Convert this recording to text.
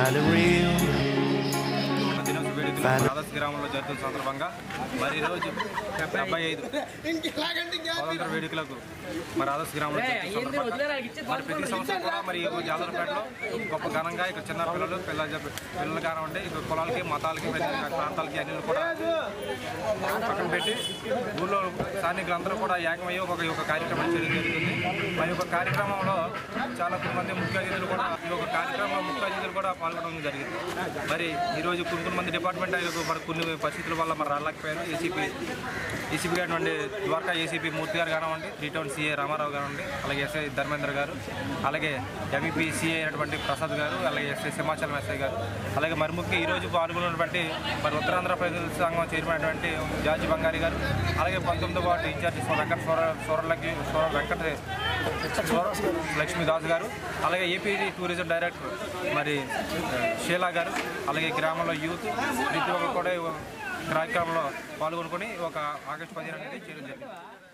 find it real. దినోత్సవ వేడుకలు రాధస్ గ్రామంలో జరుగుతున్న సందర్భంగా మరి ఈరోజు డెబ్బై ఐదు స్వాతంత్ర వేడుకలకు మరి రాధస్ గ్రామంలో జరుగుతున్న సందర్భంగా మరి ప్రతి సంవత్సరం కూడా మరి ఈ జాలరపేటలో గొప్ప ఘనంగా ఇక్కడ చిన్న పిల్లలు పిల్లల పిల్లలు కానివ్వండి ఇక్కడ కులాలకి మతాలకి ప్రతి ప్రాంతాలకి అన్ని కూడా పక్కన పెట్టి ఊళ్ళో స్థానికులందరూ కూడా ఏకమయ్యి ఒక ఒక కార్యక్రమం చేయడం జరుగుతుంది మరి ఒక కార్యక్రమంలో చాలా మంది ముఖ్య అతిథులు కూడా ఈ ఒక కార్యక్రమంలో ముఖ్య అతిథులు కూడా పాల్గొనడం జరిగింది మరి ఈరోజు కొన్ని కొన్ని మంది డిపార్ట్మెంట్ అయ్యారు మరి కొన్ని పరిస్థితుల వల్ల మరి రాలేకపోయారు ఏసీపీ ఏసీపీ గారు నుండి ద్వారకా ఏసీపీ మూర్తి గారు కానివ్వండి త్రీ టౌన్ సీఏ రామారావు కానివ్వండి అలాగే ఎస్ఐ ధర్మేంద్ర గారు అలాగే ఎంఈపీ సీఏ అయినటువంటి ప్రసాద్ గారు అలాగే ఎస్ఐ సింహాచలం ఎస్ఐ గారు అలాగే మరి ముఖ్య ఈరోజు పాల్గొన్నటువంటి మరి ఉత్తరాంధ్ర ప్రజల సంఘం చైర్మన్ అయినటువంటి జార్జి బంగారి గారు అలాగే పంతొమ్మిదో వార్డు ఇన్ఛార్జి స్వ- వెంకట స్వర స్వరలకి స్వర వెంకట స్వర లక్ష్మీదాస్ గారు అలాగే ఏపీ టూరిజం డైరెక్టర్ మరి ఆ, షీలా గారు అలాగే గ్రామంలో యూత్ ప్రతి ఒక్కరు కూడా ఈ కార్యక్రమంలో పాల్గొనుకొని ఒక ఆగస్టు పదిహేను అనేది చేయడం జరిగింది